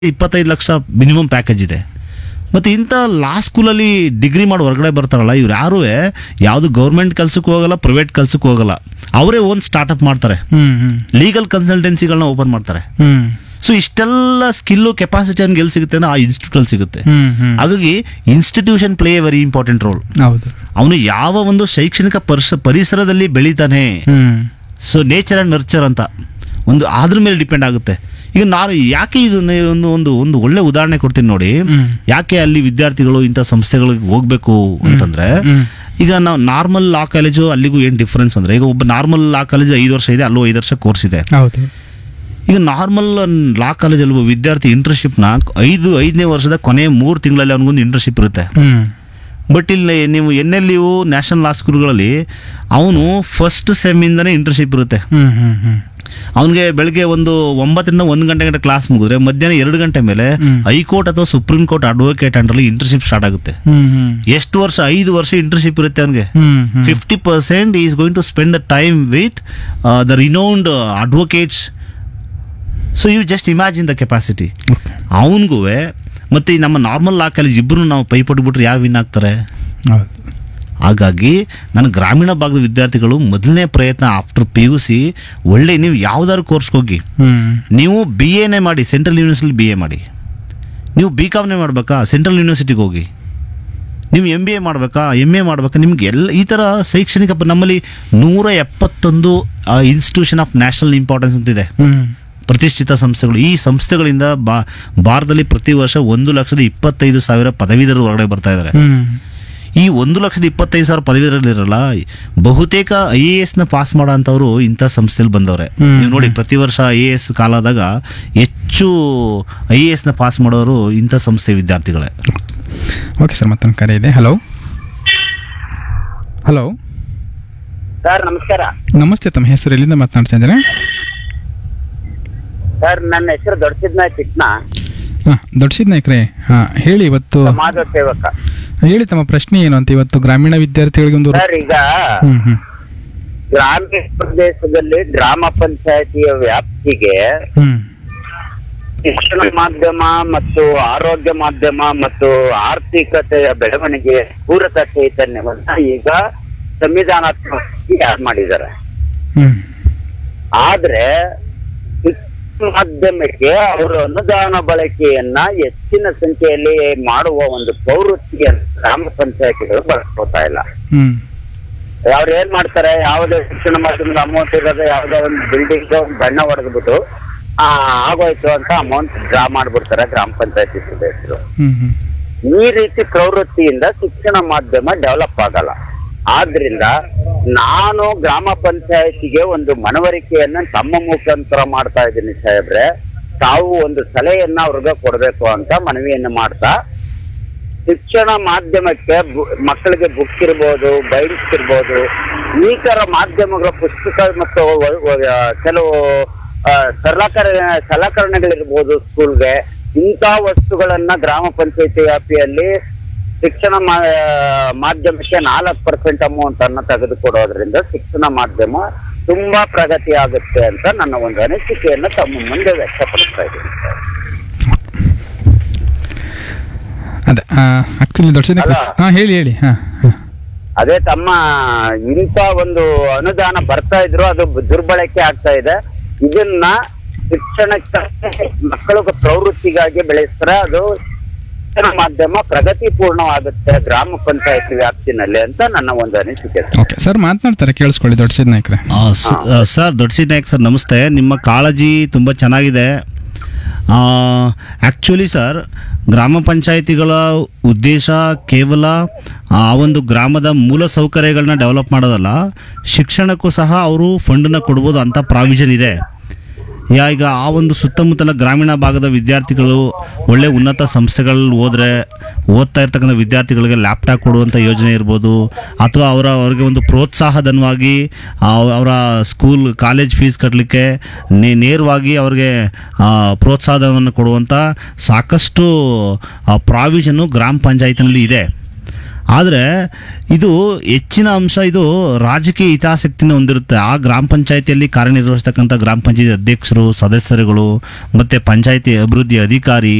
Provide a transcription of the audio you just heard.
ಇಪ್ಪತ್ತೈದು lakh minimum package ಇದೆ ಮತ್ತು ಇಂಥ ಲಾ ಸ್ಕೂಲಲ್ಲಿ ಡಿಗ್ರಿ ಮಾಡಿ ಹೊರಗಡೆ ಬರ್ತಾರಲ್ಲ ಇವ್ರು ಯಾರೂ ಯಾವುದು ಗೌರ್ಮೆಂಟ್ ಕೆಲ್ಸಕ್ಕೆ ಹೋಗಲ್ಲ ಪ್ರೈವೇಟ್ ಕೆಲ್ಸಕ್ಕೆ ಹೋಗಲ್ಲ ಅವರೇ ಓನ್ ಸ್ಟಾರ್ಟಪ್ ಮಾಡ್ತಾರೆ ಹ್ಮ್ ಹ್ಮ್ ಲೀಗಲ್ ಕನ್ಸಲ್ಟೆನ್ಸಿಗಳನ್ನ ಓಪನ್ ಮಾಡ್ತಾರೆ ಹ್ಮ್ ಸೊ ಇಷ್ಟೆಲ್ಲ ಸ್ಕಿಲ್ಲು ಕೆಪಾಸಿಟಿ ಅವ್ನಿಗೆ ಎಲ್ಲಿ ಸಿಗುತ್ತೆ ಅಂದ್ರೆ ಆ ಇನ್ಸ್ಟಿಟ್ಯೂಟಲ್ಲಿ ಸಿಗುತ್ತೆ ಹ್ಮ್ ಹ್ಮ್ ಹಾಗಾಗಿ institution play a very important role ಹೌದು ಅವನು ಯಾವ ಒಂದು ಶೈಕ್ಷಣಿಕ ಪರಿಸ ಪರಿಸರದಲ್ಲಿ ಬೆಳೀತಾನೆ ಹ್ಮ್ ಸೊ ನೇಚರ್ ಆ್ಯಂಡ್ ನರ್ಚರ್ ಅಂತ ಒಂದು ಅದ್ರ ಮೇಲೆ ಡಿಪೆಂಡ್ ಆಗುತ್ತೆ ಈಗ ನಾನು ಯಾಕೆ ಇದು ಒಂದು ಒಂದು ಒಂದು ಒಳ್ಳೆ ಉದಾಹರಣೆ ಕೊಡ್ತೀನಿ ನೋಡಿ ಹ್ಮ್. ಯಾಕೆ ಅಲ್ಲಿ ವಿದ್ಯಾರ್ಥಿಗಳು ಇಂಥ ಸಂಸ್ಥೆಗಳಿಗೆ ಹೋಗ್ಬೇಕು ಅಂತಂದ್ರೆ ಹ್ಮ್. ಈಗ ನಾವು ನಾರ್ಮಲ್ ಲಾ ಕಾಲೇಜು ಅಲ್ಲಿಗೂ ಏನು ಡಿಫ್ರೆನ್ಸ್ ಅಂದ್ರೆ ಈಗ ಒಬ್ಬ ನಾರ್ಮಲ್ ಲಾ ಕಾಲೇಜ್ ಐದು ವರ್ಷ ಇದೆ ಅಲ್ಲೂ ಐದು ವರ್ಷ ಕೋರ್ಸ್ ಇದೆ ಹೌದು ಈಗ ನಾರ್ಮಲ್ ಲಾ ಕಾಲೇಜಲ್ಲಿ ಒಬ್ಬ ವಿದ್ಯಾರ್ಥಿ ಇಂಟರ್ನ್ಶಿಪ್ನ ಐದು ಐದನೇ ವರ್ಷದ ಕೊನೆ ಮೂರು ತಿಂಗಳಲ್ಲಿ ಅವನಿಗೊಂದು ಇಂಟರ್ನ್ಶಿಪ್ ಇರುತ್ತೆ ಹ್ಮ್ ಬಟ್ ಇಲ್ಲಿ ನೀವು N L U national law ಸ್ಕೂಲ್ಗಳಲ್ಲಿ ಅವನು ಫಸ್ಟ್ ಸೆಮ್ಮಿಂದನೇ ಇಂಟರ್ನ್ಶಿಪ್ ಇರುತ್ತೆ ಹ್ಮ್ ಹ್ಮ್ ಹ್ಮ್ ಅವನಿಗೆ ಬೆಳಗ್ಗೆ ಒಂದು ಒಂಬತ್ತರಿಂದ ಒಂದು ಗಂಟೆ ಗಂಟೆ ಕ್ಲಾಸ್ ಮುಗಿದ್ರೆ ಮಧ್ಯಾಹ್ನ ಎರಡು ಗಂಟೆ ಮೇಲೆ ಹ್ಮ್. ಹೈಕೋರ್ಟ್ ಅಥವಾ ಸುಪ್ರೀಂ ಕೋರ್ಟ್ ಅಡ್ವೊಕೇಟ್ ಅಂಡರ್ಲಿ ಇಂಟರ್ನ್ಶಿಪ್ ಸ್ಟಾರ್ಟ್ ಆಗುತ್ತೆ ಹ್ಮ್ ಹ್ಮ್ ಎಷ್ಟು ವರ್ಷ ಐದು ವರ್ಷ ಇಂಟರ್ನ್ಶಿಪ್ ಇರುತ್ತೆ ಅವನಿಗೆ ಹ್ಮ್ ಹ್ಮ್ fifty percent is going to spend the time with the renowned advocates so you just imagine the capacity okay ಅವನಿಗೂ ಮತ್ತು ಈ ನಮ್ಮ ನಾರ್ಮಲ್ ಲಾ ಕಾಲೇಜ್ ಇಬ್ಬರು ನಾವು ಪೈ ಪಟ್ಬಿಟ್ರೆ ಯಾರು ವಿನ್ ಆಗ್ತಾರೆ ಹೌದು ಹಾಗಾಗಿ ನನ್ನ ಗ್ರಾಮೀಣ ಭಾಗದ ವಿದ್ಯಾರ್ಥಿಗಳು ಮೊದಲನೇ ಪ್ರಯತ್ನ ಆಫ್ಟರ್ ಪಿ ಯು ಸಿ ಒಳ್ಳೆ ನೀವು ಯಾವ್ದಾದ್ರು ಕೋರ್ಸ್ಗೆ ಹೋಗಿ ಹ್ಮ್ ನೀವು ಬಿ ಎನೇ ಮಾಡಿ ಸೆಂಟ್ರಲ್ ಯೂನಿವರ್ಸಿಟಿ ಬಿ ಎ ಮಾಡಿ ನೀವು ಬಿ ಕಾಮ್ನೇ ಮಾಡಬೇಕಾ ಸೆಂಟ್ರಲ್ ಯೂನಿವರ್ಸಿಟಿಗೆ ಹೋಗಿ ನೀವು ಎಮ್ ಬಿ ಎ ಮಾಡಬೇಕಾ ಎಮ್ ಎ ಮಾಡಬೇಕಾ ನಿಮ್ಗೆ ಎಲ್ಲ ಈ ಥರ ಶೈಕ್ಷಣಿಕ ಪ- ನಮ್ಮಲ್ಲಿ ನೂರ ಎಪ್ಪತ್ತೊಂದು ಇನ್ಸ್ಟಿಟ್ಯೂಷನ್ ಆಫ್ ನ್ಯಾಷನಲ್ ಇಂಪಾರ್ಟೆನ್ಸ್ ಅಂತಿದೆ ಹ್ಮ್ ಪ್ರತಿಷ್ಠಿತ ಸಂಸ್ಥೆಗಳು ಈ ಸಂಸ್ಥೆಗಳಿಂದ ಬಾ ಭಾರತದಲ್ಲಿ ಪ್ರತಿ ವರ್ಷ ಒಂದು ಲಕ್ಷದ ಇಪ್ಪತ್ತೈದು ಸಾವಿರ ಪದವೀಧರರು ಹೊರಗಡೆ ಬರ್ತಾ ಇದ್ದಾರೆ ಹ್ಮ್ ಈ ಒಂದು ಲಕ್ಷದ ಇಪ್ಪತ್ತೈದು ಸಾವಿರ ಪದವೀಧರಲ್ಲಿರಲ್ಲ ಬಹುತೇಕ ಐ ಎ ಎಸ್ನ ಪಾಸ್ ಮಾಡೋ ಅಂಥವ್ರು ಇಂಥ ಸಂಸ್ಥೆಯಲ್ಲಿ ಬಂದವ್ರೆ ಹ್ಮ್. ನೀವು ನೋಡಿ ಪ್ರತಿ ವರ್ಷ ಐ ಎ ಎಸ್ ಕಾಲಾದಾಗ ಹೆಚ್ಚು ಐ ಎ ಎಸ್ನ ಪಾಸ್ ಮಾಡೋರು ಇಂಥ ಸಂಸ್ಥೆ ವಿದ್ಯಾರ್ಥಿಗಳೇ ಓಕೆ ಸರ್ ಮತ್ತೊಂದು ಕರೆ ಇದೆ ಹಲೋ ಹಲೋ ಸರ್ ನಮಸ್ಕಾರ ನಮಸ್ತೆ ತಮ್ಮ ಹೆಸರು ಎಲ್ಲಿಂದ ಮಾತನಾಡ್ತಾ ಇದ್ದೀರಾ ಸರ್ ನನ್ನ ಹೆಸರು ದೊಡ್ಡಸಿದ್ನ ಚಿಟ್ನ ಹಾಂ ದೊಡ್ಡಸಿದ್ ನಾಯ್ಕ್ರೆ ಹಾಂ ಹೇಳಿ ಇವತ್ತು ಸಮಾಜ ಸೇವಕ ಹೇಳಿ ತಮ್ಮ ಪ್ರಶ್ನೆ ಏನು ಅಂತ ಇವತ್ತು ಗ್ರಾಮೀಣ ವಿದ್ಯಾರ್ಥಿಗಳಿಗೆ ಒಂದು ಸರ್ ಈಗ ಹ್ಮ್ ಹ್ಮ್ ಗ್ರಾಮೀಣ ಪ್ರದೇಶದಲ್ಲಿ ಗ್ರಾಮ ಪಂಚಾಯತಿಯ ವ್ಯಾಪ್ತಿಗೆ ಹ್ಮ್ ಶಿಕ್ಷಣ ಮಾಧ್ಯಮ ಮತ್ತು ಆರೋಗ್ಯ ಮಾಧ್ಯಮ ಮತ್ತು ಆರ್ಥಿಕತೆಯ ಬೆಳವಣಿಗೆ ಪೂರಕ ಚೈತನ್ಯವನ್ನ ಈಗ ಸಂವಿಧಾನಾತ್ಮಕವಾಗಿ ಯಾರು ಮಾಡಿದ್ದಾರೆ ಹ್ಮ್ ಆದ್ರೆ ಶಿಕ್ಷಣ ಮಾಧ್ಯಮಕ್ಕೆ ಅವರು ಅನುದಾನ ಬಳಕೆಯನ್ನ ಹೆಚ್ಚಿನ ಸಂಖ್ಯೆಯಲ್ಲಿ ಮಾಡುವ ಒಂದು ಪ್ರವೃತ್ತಿಯನ್ನು ಗ್ರಾಮ ಪಂಚಾಯತಿಗಳು ಬಳಸ್ಕೋತಾ ಇಲ್ಲ ಹ್ಮ್ ಅವ್ರು ಏನ್ ಮಾಡ್ತಾರೆ ಯಾವುದೇ ಶಿಕ್ಷಣ ಮಾಧ್ಯಮದ ಅಮೌಂಟ್ ಇರೋದು ಯಾವುದೋ ಒಂದು ಬಿಲ್ಡಿಂಗ್ ಬಣ್ಣ ಹೊಡೆದ್ಬಿಟ್ಟು ಆ ಆಗೋಯ್ತು ಅಂತ ಅಮೌಂಟ್ ಡ್ರಾ ಮಾಡ್ಬಿಡ್ತಾರೆ ಗ್ರಾಮ ಪಂಚಾಯತಿ ಸದಸ್ಯರು ಹ್ಮ್ ಹ್ಮ್ ಈ ರೀತಿ ಪ್ರವೃತ್ತಿಯಿಂದ ಶಿಕ್ಷಣ ಮಾಧ್ಯಮ ಡೆವಲಪ್ ಆಗಲ್ಲ ಆದ್ರಿಂದ ನಾನು ಗ್ರಾಮ ಪಂಚಾಯತಿಗೆ ಒಂದು ಮನವರಿಕೆಯನ್ನ ತಮ್ಮ ಮುಖಾಂತರ ಮಾಡ್ತಾ ಇದ್ದೀನಿ ಸಾಹೇಬ್ರೆ ತಾವು ಒಂದು ಸಲಹೆಯನ್ನ ಅವ್ರಿಗೆ ಕೊಡ್ಬೇಕು ಅಂತ ಮನವಿಯನ್ನ ಮಾಡ್ತಾ ಶಿಕ್ಷಣ ಮಾಧ್ಯಮಕ್ಕೆ ಬು- ಮಕ್ಕಳಿಗೆ ಬುಕ್ ಇರ್ಬೋದು ಬೈಂಡ್ಸ್ ಇರ್ಬೋದು ಈ ತರ ಮಾಧ್ಯಮಗಳ ಪುಸ್ತಕ ಮತ್ತು ವ- ವ- ಕೆಲವು ಆ, ಸಲಕರ ಸಲಕರಣೆಗಳಿರ್ಬೋದು ಸ್ಕೂಲ್ಗೆ ಇಂಥ ವಸ್ತುಗಳನ್ನ ಗ್ರಾಮ ಪಂಚಾಯತಿ ವ್ಯಾಪ್ತಿಯಲ್ಲಿ ಶಿಕ್ಷಣ ಮಾ- ಮಾಧ್ಯಮಕ್ಕೆ ನಾಲ್ಕು ಪರ್ಸೆಂಟ್ ಅಮೌಂಟ್ ಅನ್ನ ತೆಗೆದುಕೊಡೋದ್ರಿಂದ ಶಿಕ್ಷಣ ಮಾಧ್ಯಮ ತುಂಬಾ ಪ್ರಗತಿ ಆಗುತ್ತೆ ಅಂತ ನನ್ನ ಒಂದು ಅನಿಸಿಕೆಯನ್ನ ತಮ್ಮ ಮುಂದೆ ವ್ಯಕ್ತಪಡಿಸ್ತಾ ಇದ್ದೀನಿ ಸರ್. ಅದೇ ಆಕ್ಚುಲಿ ದೊಡ್ಡಸಿದ್ ನಾಯ್ಕ್ರೆ ಅಲ್ಲ. ಹಾಂ ಹೇಳಿ ಹೇಳಿ ಹಾಂ ಹಾಂ ಅದೇ ತಮ್ಮ ಇಂಥ ಒಂದು ಅನುದಾನ ಬರ್ತಾ ಇದ್ರು ಅದು ದುರ್ಬಳಕೆ ಆಗ್ತಾ ಇದೆ ಇದನ್ನ ಶಿಕ್ಷಣಕ್ಕೆ ಮಕ್ಕಳ ಪ್ರವೃತ್ತಿಗಾಗಿ ಬೆಳೆಸಿದ್ರೆ ಅದು ಶಿಕ್ಷಣ ಮಾಧ್ಯಮ ಪ್ರಗತಿ ಪೂರ್ಣವಾಗುತ್ತೆ ಗ್ರಾಮ ಪಂಚಾಯತಿ ವ್ಯಾಪ್ತಿನಲ್ಲಿ ಅಂತ ನನ್ನ ಒಂದು ಅನಿಸಿಕೆ ಸರ್. ಓಕೆ ಸರ್ ಮಾತನಾಡ್ತಾರೆ ಕೇಳಿಸ್ಕೊಳ್ಳಿ ದೊಡ್ಡಸಿದ್ ನಾಯ್ಕ್ರೆ ಆ, ಸ- ಆ, ಸರ್ ದೊಡ್ಡ ನಾಯಕ್ ಸರ್ ನಮಸ್ತೆ ನಿಮ್ಮ ಕಾಳಜಿ ತುಂಬ ಚೆನ್ನಾಗಿದೆ ಆ್ಯಕ್ಚುಲಿ ಸರ್ ಗ್ರಾಮ ಪಂಚಾಯಿತಿಗಳ ಉದ್ದೇಶ ಕೇವಲ ಆ ಒಂದು ಗ್ರಾಮದ ಮೂಲ ಸೌಕರ್ಯಗಳನ್ನ ಡೆವಲಪ್ ಮಾಡೋದಲ್ಲ ಶಿಕ್ಷಣಕ್ಕೂ ಸಹ ಅವರು ಫಂಡನ್ನ ಕೊಡ್ಬೋದು ಅಂತ ಪ್ರಾವಿಷನ್ ಇದೆ ಯಾ ಈಗ ಆ ಒಂದು ಸುತ್ತಮುತ್ತಲ ಗ್ರಾಮೀಣ ಭಾಗದ ವಿದ್ಯಾರ್ಥಿಗಳು ಒಳ್ಳೆ ಉನ್ನತ ಸಂಸ್ಥೆಗಳಲ್ಲಿ ಹೋದರೆ ಓದ್ತಾ ಇರ್ತಕ್ಕಂಥ ವಿದ್ಯಾರ್ಥಿಗಳಿಗೆ ಲ್ಯಾಪ್ಟಾಪ್ ಕೊಡುವಂಥ ಯೋಜನೆ ಇರ್ಬೋದು ಅಥವಾ ಅವರ ಅವರಿಗೆ ಒಂದು ಪ್ರೋತ್ಸಾಹಧನವಾಗಿ ಆ- ಅವರ ಸ್ಕೂಲ್ ಕಾಲೇಜ್ ಫೀಸ್ ಕಟ್ಟಲಿಕ್ಕೆ ನೇ ನೇರವಾಗಿ ಅವ್ರಿಗೆ ಆ, ಪ್ರೋತ್ಸಾಹಧನವನ್ನು ಕೊಡುವಂಥ ಸಾಕಷ್ಟು ಪ್ರಾವಿಷನ್ನು ಗ್ರಾಮ ಪಂಚಾಯತಿನಲ್ಲಿ ಇದೆ ಆದರೆ ಇದು ಹೆಚ್ಚಿನ ಅಂಶ ಇದು ರಾಜಕೀಯ ಹಿತಾಸಕ್ತಿನ ಹೊಂದಿರುತ್ತೆ ಆ ಗ್ರಾಮ ಪಂಚಾಯತಿಯಲ್ಲಿ ಕಾರ್ಯನಿರ್ವಹಿಸ್ತಕ್ಕಂಥ ಗ್ರಾಮ ಪಂಚಾಯತಿ ಅಧ್ಯಕ್ಷರು ಸದಸ್ಯರುಗಳು ಮತ್ತು ಪಂಚಾಯತಿ ಅಭಿವೃದ್ಧಿ ಅಧಿಕಾರಿ